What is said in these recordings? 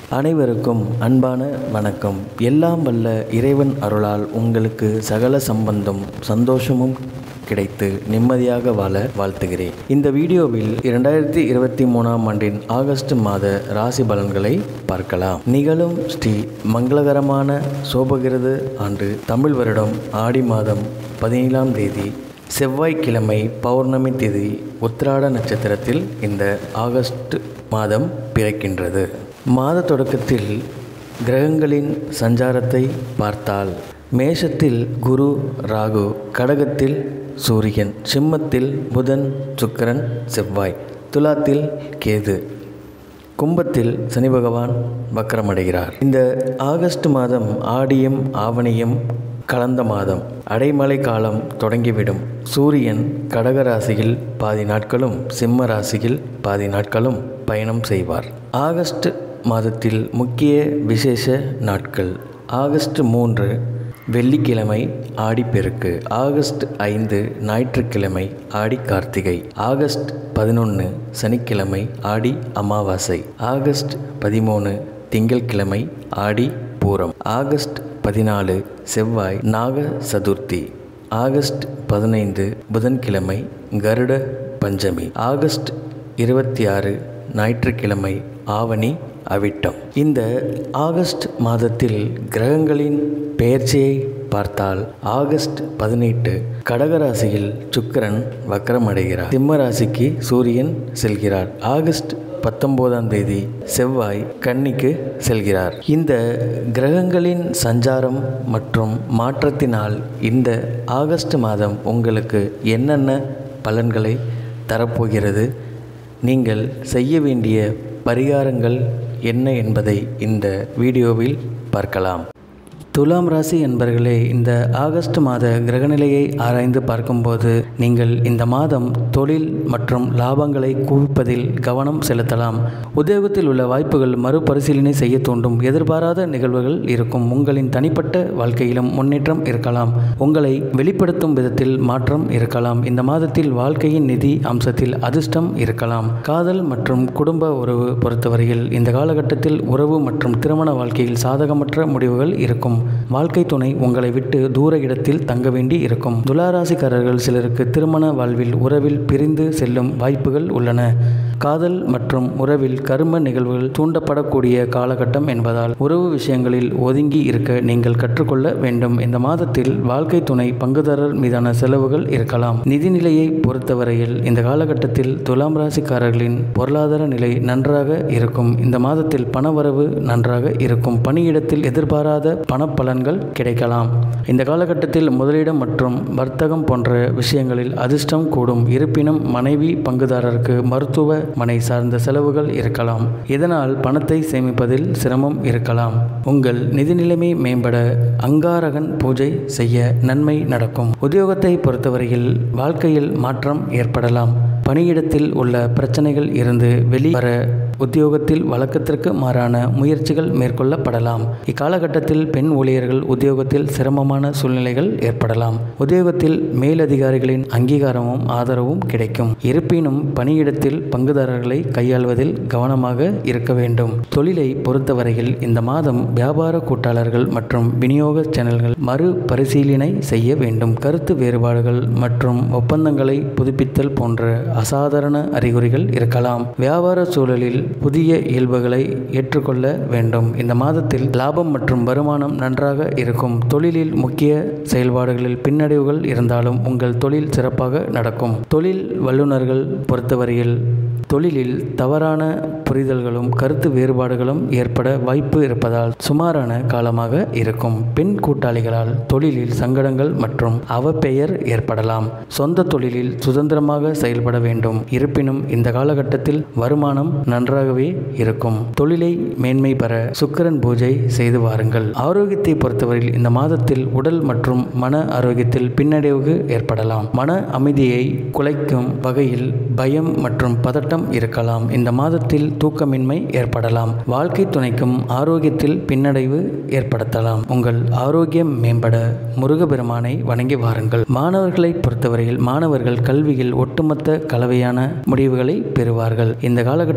அனைவருக்கும் அன்பான வணக்கம் எல்லாம் வல்ல இறைவன் அருளால் உங்களுக்கு சகல சம்பந்தம் சந்தோஷமும் கிடைத்து நிம்மதியாக வாழ வாழ்த்துகிறேன் இந்த வீடியோவில் இரண்டாயிரத்தி இருபத்தி மூணாம் ஆண்டின் ஆகஸ்ட் மாத ராசி பலன்களை பார்க்கலாம் நிகழும் ஸ்ரீ மங்களகரமான சோபகிருது ஆண்டு தமிழ் வருடம் ஆடி மாதம் பதினேழாம் தேதி செவ்வாய்க்கிழமை பௌர்ணமி திதி உத்திராட நட்சத்திரத்தில் இந்த ஆகஸ்ட் மாதம் பிறக்கின்றது மாத தொடக்கத்தில் கிரகங்களின் சஞ்சாரத்தை பார்த்தால் மேஷத்தில் குரு ராகு கடகத்தில் சூரியன் சிம்மத்தில் புதன் சுக்கிரன் செவ்வாய் துலாத்தில் கேது கும்பத்தில் சனி பகவான் வக்கரமடைகிறார் இந்த ஆகஸ்ட் மாதம் ஆடியும் ஆவணியும் கலந்த மாதம் அடைமழை காலம் தொடங்கிவிடும் சூரியன் கடக ராசியில் பாதி நாட்களும் சிம்ம ராசியில் பாதி நாட்களும் பயணம் செய்வார் ஆகஸ்ட் மாதத்தில் முக்கிய விசேஷ நாட்கள் ஆகஸ்ட் மூன்று வெள்ளிக்கிழமை ஆடிப்பெருக்கு ஆகஸ்ட் ஐந்து ஞாயிற்றுக்கிழமை ஆடி கார்த்திகை ஆகஸ்ட் பதினொன்று சனிக்கிழமை ஆடி அமாவாசை ஆகஸ்ட் பதிமூணு திங்கட்கிழமை ஆடி பூரம் ஆகஸ்ட் பதினாலு செவ்வாய் நாக சதுர்த்தி ஆகஸ்ட் பதினைந்து புதன்கிழமை கருட பஞ்சமி ஆகஸ்ட் இருபத்தி ஆறு ஞாயிற்றுக்கிழமை ஆவணி அவிட்டம் இந்த ஆகஸ்ட் மாதத்தில் கிரகங்களின் பெயர்ச்சியை பார்த்தால் ஆகஸ்ட் பதினெட்டு கடகராசியில் சுக்கிரன் வக்கரமடைகிறார் சிம்ம ராசிக்கு சூரியன் செல்கிறார் ஆகஸ்ட் பத்தொம்போதாம் தேதி செவ்வாய் கன்னிக்கு செல்கிறார் இந்த கிரகங்களின் சஞ்சாரம் மற்றும் மாற்றத்தினால் இந்த ஆகஸ்ட் மாதம் உங்களுக்கு என்னென்ன பலன்களை தரப்போகிறது நீங்கள் செய்ய வேண்டிய பரிகாரங்கள் என்ன என்பதை இந்த வீடியோவில் பார்க்கலாம் துலாம் ராசி என்பர்களே இந்த ஆகஸ்ட் மாத கிரகநிலையை ஆராய்ந்து பார்க்கும்போது நீங்கள் இந்த மாதம் தொழில் மற்றும் லாபங்களை குவிப்பதில் கவனம் செலுத்தலாம் உத்தியோகத்தில் உள்ள வாய்ப்புகள் மறுபரிசீலனை செய்ய தூண்டும் எதிர்பாராத நிகழ்வுகள் இருக்கும் உங்களின் தனிப்பட்ட வாழ்க்கையிலும் முன்னேற்றம் இருக்கலாம் உங்களை வெளிப்படுத்தும் விதத்தில் மாற்றம் இருக்கலாம் இந்த மாதத்தில் வாழ்க்கையின் நிதி அம்சத்தில் அதிர்ஷ்டம் இருக்கலாம் காதல் மற்றும் குடும்ப உறவு பொறுத்தவரையில் இந்த காலகட்டத்தில் உறவு மற்றும் திருமண வாழ்க்கையில் சாதகமற்ற முடிவுகள் இருக்கும் வாழ்க்கை துணை உங்களை விட்டு தூர இடத்தில் தங்க வேண்டி இருக்கும் துளாராசிக்காரர்கள் சிலருக்கு திருமண வாழ்வில் உறவில் பிரிந்து செல்லும் வாய்ப்புகள் உள்ளன காதல் மற்றும் உறவில் கரும நிகழ்வுகள் தூண்டப்படக்கூடிய காலகட்டம் என்பதால் உறவு விஷயங்களில் ஒதுங்கி இருக்க நீங்கள் கற்றுக்கொள்ள வேண்டும் இந்த மாதத்தில் வாழ்க்கை துணை பங்குதாரர் மீதான செலவுகள் இருக்கலாம் நிதிநிலையை பொறுத்தவரையில் இந்த காலகட்டத்தில் துலாம் ராசிக்காரர்களின் பொருளாதார நிலை நன்றாக இருக்கும் இந்த மாதத்தில் பணவரவு நன்றாக இருக்கும் பணியிடத்தில் எதிர்பாராத பணப்பலன்கள் கிடைக்கலாம் இந்த காலகட்டத்தில் முதலீடு மற்றும் வர்த்தகம் போன்ற விஷயங்களில் அதிர்ஷ்டம் கூடும் இருப்பினும் மனைவி பங்குதாரருக்கு மருத்துவ மனை சார்ந்த செலவுகள் இருக்கலாம் இதனால் பணத்தை சேமிப்பதில் சிரமம் இருக்கலாம் உங்கள் நிதி நிலைமை மேம்பட அங்காரகன் பூஜை செய்ய நன்மை நடக்கும் உத்தியோகத்தை பொறுத்தவரையில் வாழ்க்கையில் மாற்றம் ஏற்படலாம் பணியிடத்தில் உள்ள பிரச்சனைகள் இருந்து வெளிவர உத்தியோகத்தில் வழக்கத்திற்கு மாறான முயற்சிகள் மேற்கொள்ளப்படலாம் இக்காலகட்டத்தில் பெண் ஊழியர்கள் உத்தியோகத்தில் சிரமமான சூழ்நிலைகள் ஏற்படலாம் உத்தியோகத்தில் மேலதிகாரிகளின் அங்கீகாரமும் ஆதரவும் கிடைக்கும் இருப்பினும் பணியிடத்தில் பங்குதாரர்களை கையாள்வதில் கவனமாக இருக்க வேண்டும் தொழிலை பொறுத்தவரையில் இந்த மாதம் வியாபார கூட்டாளர்கள் மற்றும் விநியோக சேனல்கள் மறு பரிசீலனை செய்ய வேண்டும் கருத்து வேறுபாடுகள் மற்றும் ஒப்பந்தங்களை புதுப்பித்தல் போன்ற அசாதாரண அறிகுறிகள் இருக்கலாம் வியாபார சூழலில் புதிய இயல்புகளை ஏற்றுக்கொள்ள வேண்டும் இந்த மாதத்தில் லாபம் மற்றும் வருமானம் நன்றாக இருக்கும் தொழிலில் முக்கிய செயல்பாடுகளில் பின்னடைவுகள் இருந்தாலும் உங்கள் தொழில் சிறப்பாக நடக்கும் தொழில் வல்லுநர்கள் பொறுத்தவரையில் தொழிலில் தவறான புரிதல்களும் கருத்து வேறுபாடுகளும் ஏற்பட வாய்ப்பு இருப்பதால் சுமாரான காலமாக இருக்கும் பெண் கூட்டாளிகளால் தொழிலில் சங்கடங்கள் மற்றும் அவப்பெயர் ஏற்படலாம் சொந்த தொழிலில் சுதந்திரமாக செயல்பட வேண்டும் இருப்பினும் இந்த காலகட்டத்தில் வருமானம் நன்றாகவே இருக்கும் தொழிலை மேன்மை பெற சுக்கிரன் பூஜை செய்து வாருங்கள் ஆரோக்கியத்தை பொறுத்தவரையில் இந்த மாதத்தில் உடல் மற்றும் மன ஆரோக்கியத்தில் பின்னடைவு ஏற்படலாம் மன அமைதியை குலைக்கும் வகையில் பயம் மற்றும் பதட்டம் இருக்கலாம் இந்த மாதத்தில் தூக்கமின்மை ஏற்படலாம் வாழ்க்கை துணைக்கும் ஆரோக்கியத்தில் பின்னடைவு ஏற்படுத்தலாம் உங்கள் ஆரோக்கியம் மேம்பட முருகபெருமானை வணங்கி வாருங்கள் மாணவர்களை பொறுத்தவரையில் மாணவர்கள் கல்வியில் ஒட்டுமொத்த கலவையான முடிவுகளை பெறுவார்கள் இந்த காலகட்டத்தில்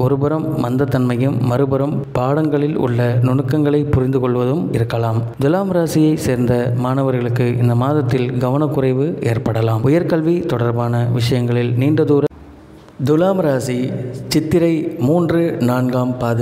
ஒருபுறம் மந்தத்தன்மையும் மறுபுறம் பாடங்களில் உள்ள நுணுக்கங்களை புரிந்து கொள்வதும் இருக்கலாம் துலாம் ராசியை சேர்ந்த மாணவர்களுக்கு இந்த மாதத்தில் கவனக்குறைவு ஏற்படலாம் உயர்கல்வி தொடர்பான விஷயங்களில் நீண்ட தூர துலாம் ராசி சித்திரை மூன்று நான்காம் பாத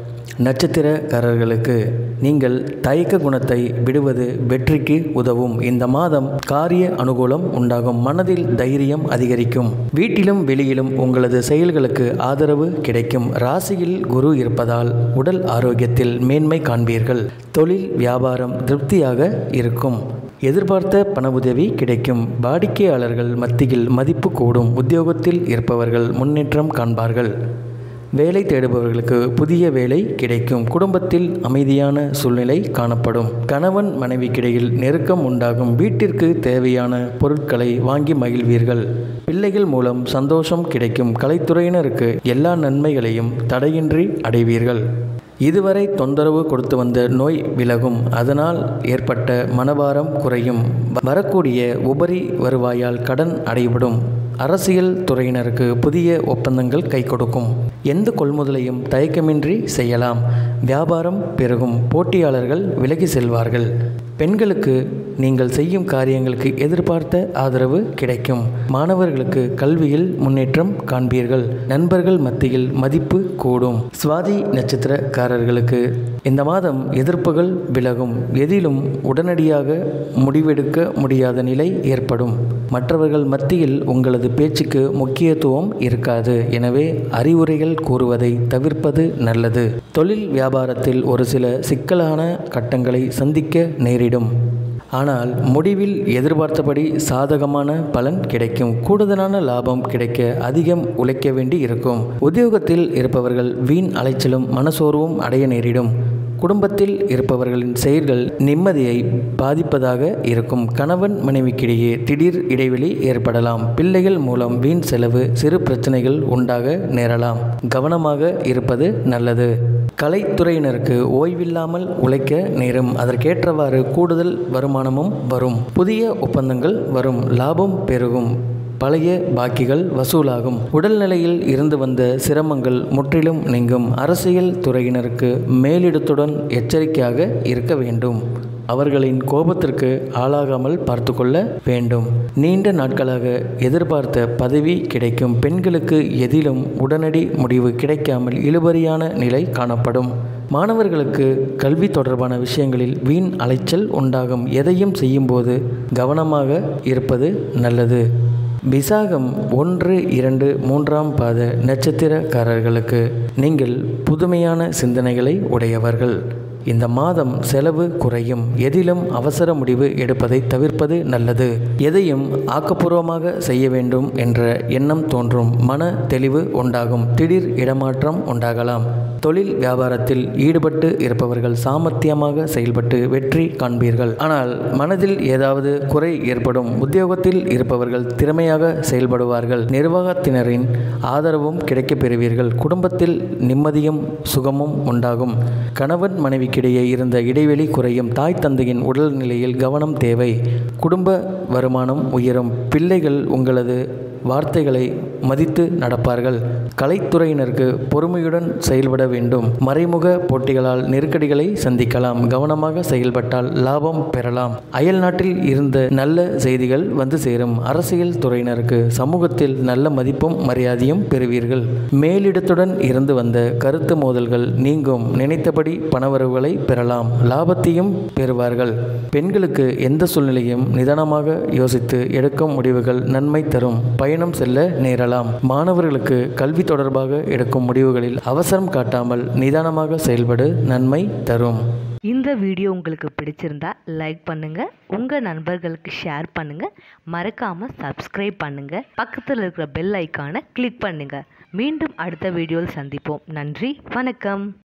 நட்சத்திரக்காரர்களுக்கு நீங்கள் தயக்க குணத்தை விடுவது வெற்றிக்கு உதவும் இந்த மாதம் காரிய அனுகூலம் உண்டாகும் மனதில் தைரியம் அதிகரிக்கும் வீட்டிலும் வெளியிலும் உங்களது செயல்களுக்கு ஆதரவு கிடைக்கும் ராசியில் குரு இருப்பதால் உடல் ஆரோக்கியத்தில் மேன்மை காண்பீர்கள் தொழில் வியாபாரம் திருப்தியாக இருக்கும் எதிர்பார்த்த பண உதவி கிடைக்கும் வாடிக்கையாளர்கள் மத்தியில் மதிப்பு கூடும் உத்தியோகத்தில் இருப்பவர்கள் முன்னேற்றம் காண்பார்கள் வேலை தேடுபவர்களுக்கு புதிய வேலை கிடைக்கும் குடும்பத்தில் அமைதியான சூழ்நிலை காணப்படும் கணவன் மனைவிக்கிடையில் நெருக்கம் உண்டாகும் வீட்டிற்கு தேவையான பொருட்களை வாங்கி மகிழ்வீர்கள் பிள்ளைகள் மூலம் சந்தோஷம் கிடைக்கும் கலைத்துறையினருக்கு எல்லா நன்மைகளையும் தடையின்றி அடைவீர்கள் இதுவரை தொந்தரவு கொடுத்து வந்த நோய் விலகும் அதனால் ஏற்பட்ட மனபாரம் குறையும் வரக்கூடிய உபரி வருவாயால் கடன் அடைபடும் அரசியல் துறையினருக்கு புதிய ஒப்பந்தங்கள் கை கொடுக்கும் எந்த கொள்முதலையும் தயக்கமின்றி செய்யலாம் வியாபாரம் பெருகும் போட்டியாளர்கள் விலகி செல்வார்கள் பெண்களுக்கு நீங்கள் செய்யும் காரியங்களுக்கு எதிர்பார்த்த ஆதரவு கிடைக்கும் மாணவர்களுக்கு கல்வியில் முன்னேற்றம் காண்பீர்கள் நண்பர்கள் மத்தியில் மதிப்பு கூடும் சுவாதி நட்சத்திரக்காரர்களுக்கு இந்த மாதம் எதிர்ப்புகள் விலகும் எதிலும் உடனடியாக முடிவெடுக்க முடியாத நிலை ஏற்படும் மற்றவர்கள் மத்தியில் உங்களது பேச்சுக்கு முக்கியத்துவம் இருக்காது எனவே அறிவுரைகள் கூறுவதை தவிர்ப்பது நல்லது தொழில் வியாபாரத்தில் ஒரு சில சிக்கலான கட்டங்களை சந்திக்க நேரிடும் ஆனால் முடிவில் எதிர்பார்த்தபடி சாதகமான பலன் கிடைக்கும் கூடுதலான லாபம் கிடைக்க அதிகம் உழைக்க வேண்டி இருக்கும் உத்தியோகத்தில் இருப்பவர்கள் வீண் அலைச்சலும் மனசோர்வும் அடைய நேரிடும் குடும்பத்தில் இருப்பவர்களின் செயல்கள் நிம்மதியை பாதிப்பதாக இருக்கும் கணவன் மனைவிக்கிடையே திடீர் இடைவெளி ஏற்படலாம் பிள்ளைகள் மூலம் வீண் செலவு சிறு பிரச்சனைகள் உண்டாக நேரலாம் கவனமாக இருப்பது நல்லது கலைத்துறையினருக்கு ஓய்வில்லாமல் உழைக்க நேரும் அதற்கேற்றவாறு கூடுதல் வருமானமும் வரும் புதிய ஒப்பந்தங்கள் வரும் லாபம் பெருகும் பழைய பாக்கிகள் வசூலாகும் உடல்நிலையில் இருந்து வந்த சிரமங்கள் முற்றிலும் நீங்கும் அரசியல் துறையினருக்கு மேலிடத்துடன் எச்சரிக்கையாக இருக்க வேண்டும் அவர்களின் கோபத்திற்கு ஆளாகாமல் பார்த்து கொள்ள வேண்டும் நீண்ட நாட்களாக எதிர்பார்த்த பதவி கிடைக்கும் பெண்களுக்கு எதிலும் உடனடி முடிவு கிடைக்காமல் இழுபறியான நிலை காணப்படும் மாணவர்களுக்கு கல்வி தொடர்பான விஷயங்களில் வீண் அலைச்சல் உண்டாகும் எதையும் செய்யும்போது கவனமாக இருப்பது நல்லது விசாகம் ஒன்று இரண்டு மூன்றாம் பாத நட்சத்திரக்காரர்களுக்கு நீங்கள் புதுமையான சிந்தனைகளை உடையவர்கள் இந்த மாதம் செலவு குறையும் எதிலும் அவசர முடிவு எடுப்பதை தவிர்ப்பது நல்லது எதையும் ஆக்கப்பூர்வமாக செய்ய வேண்டும் என்ற எண்ணம் தோன்றும் மன தெளிவு உண்டாகும் திடீர் இடமாற்றம் உண்டாகலாம் தொழில் வியாபாரத்தில் ஈடுபட்டு இருப்பவர்கள் சாமர்த்தியமாக செயல்பட்டு வெற்றி காண்பீர்கள் ஆனால் மனதில் ஏதாவது குறை ஏற்படும் உத்தியோகத்தில் இருப்பவர்கள் திறமையாக செயல்படுவார்கள் நிர்வாகத்தினரின் ஆதரவும் கிடைக்கப் பெறுவீர்கள் குடும்பத்தில் நிம்மதியும் சுகமும் உண்டாகும் கணவன் மனைவிக்கிடையே இருந்த இடைவெளி குறையும் தாய் தந்தையின் உடல்நிலையில் கவனம் தேவை குடும்ப வருமானம் உயரும் பிள்ளைகள் உங்களது வார்த்தைகளை மதித்து நடப்பார்கள் கலைத்துறையினருக்கு பொறுமையுடன் செயல்பட வேண்டும் மறைமுக போட்டிகளால் நெருக்கடிகளை சந்திக்கலாம் கவனமாக செயல்பட்டால் லாபம் பெறலாம் அயல் நாட்டில் இருந்த நல்ல செய்திகள் வந்து சேரும் அரசியல் துறையினருக்கு சமூகத்தில் நல்ல மதிப்பும் மரியாதையும் பெறுவீர்கள் மேலிடத்துடன் இருந்து வந்த கருத்து மோதல்கள் நீங்கும் நினைத்தபடி பணவரவுகளை பெறலாம் லாபத்தையும் பெறுவார்கள் பெண்களுக்கு எந்த சூழ்நிலையும் நிதானமாக யோசித்து எடுக்கும் முடிவுகள் நன்மை தரும் பயணம் செல்ல நேரலாம் மாணவர்களுக்கு கல்வி தொடர்பாக எடுக்கும் முடிவுகளில் அவசரம் காட்டாமல் நிதானமாக செயல்படு நன்மை தரும் இந்த வீடியோ உங்களுக்கு பிடிச்சிருந்தா லைக் பண்ணுங்க உங்க நண்பர்களுக்கு ஷேர் பண்ணுங்க மறக்காம சப்ஸ்கிரைப் பண்ணுங்க பக்கத்தில் இருக்கிற பெல் ஐக்கானை கிளிக் பண்ணுங்க மீண்டும் அடுத்த வீடியோவில் சந்திப்போம் நன்றி வணக்கம்